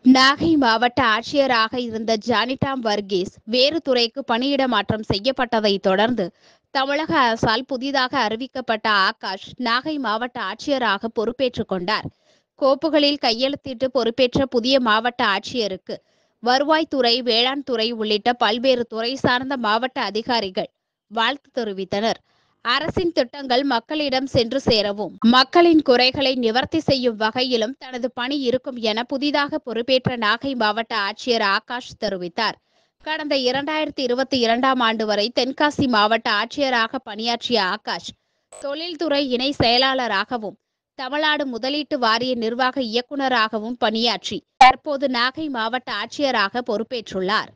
நாகை மாவட்ட ஆட்சியராக இருந்த ஜானிடாம் வர்கீஸ் வேறு துறைக்கு பணியிட மாற்றம் செய்யப்பட்டதைத் தொடர்ந்து தமிழக அரசால் புதிதாக அறிவிக்கப்பட்ட ஆகாஷ் நாகை மாவட்ட ஆட்சியராக பொறுப்பேற்றுக் கொண்டார் கோப்புகளில் கையெழுத்திட்டு பொறுப்பேற்ற புதிய மாவட்ட ஆட்சியருக்கு வருவாய்த்துறை வேளாண் துறை உள்ளிட்ட பல்வேறு துறை சார்ந்த மாவட்ட அதிகாரிகள் வாழ்த்து தெரிவித்தனர் அரசின் திட்டங்கள் மக்களிடம் சென்று சேரவும் மக்களின் குறைகளை நிவர்த்தி செய்யும் வகையிலும் தனது பணி இருக்கும் என புதிதாக பொறுப்பேற்ற நாகை மாவட்ட ஆட்சியர் ஆகாஷ் தெரிவித்தார் கடந்த இரண்டாயிரத்தி இருபத்தி இரண்டாம் ஆண்டு வரை தென்காசி மாவட்ட ஆட்சியராக பணியாற்றிய ஆகாஷ் தொழில்துறை இணை செயலாளராகவும் தமிழ்நாடு முதலீட்டு வாரிய நிர்வாக இயக்குநராகவும் பணியாற்றி தற்போது நாகை மாவட்ட ஆட்சியராக பொறுப்பேற்றுள்ளார்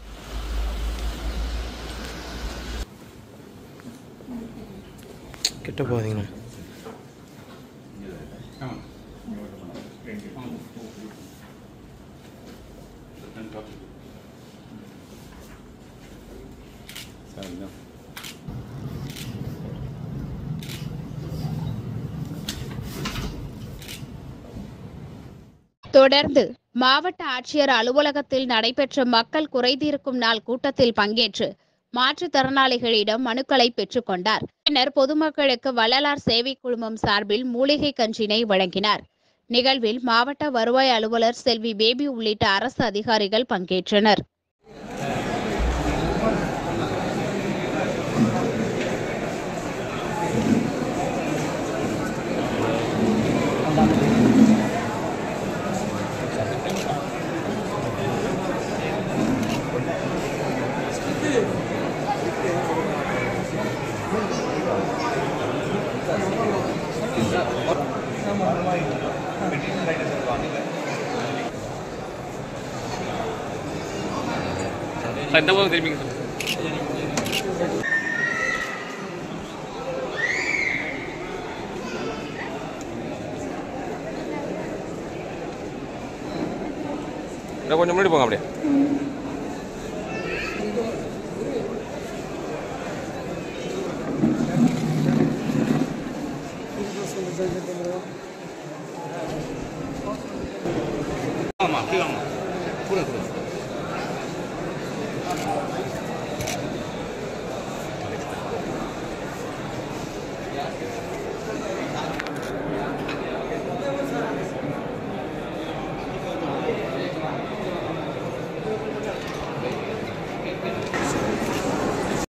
கிட்ட போகாதீங்கண்ணா தொடர்ந்து மாவட்ட ஆட்சியர் அலுவலகத்தில் நடைபெற்ற மக்கள் குறைதீர்க்கும் நாள் கூட்டத்தில் பங்கேற்று மாற்றுத்திறனாளிகளிடம் மனுக்களை பெற்றுக்கொண்டார் பின்னர் பொதுமக்களுக்கு வள்ளலார் சேவை குழுமம் சார்பில் மூலிகை கஞ்சினை வழங்கினார் நிகழ்வில் மாவட்ட வருவாய் அலுவலர் செல்வி பேபி உள்ளிட்ட அரசு அதிகாரிகள் பங்கேற்றனர் சார் இந்த பக்கம் திரும்பிங்க சார் இன்னும் கொஞ்சம் முன்னாடி போங்க அப்படியே வாங்கம்மா அப்படி வாங்கம்மா கூட கூட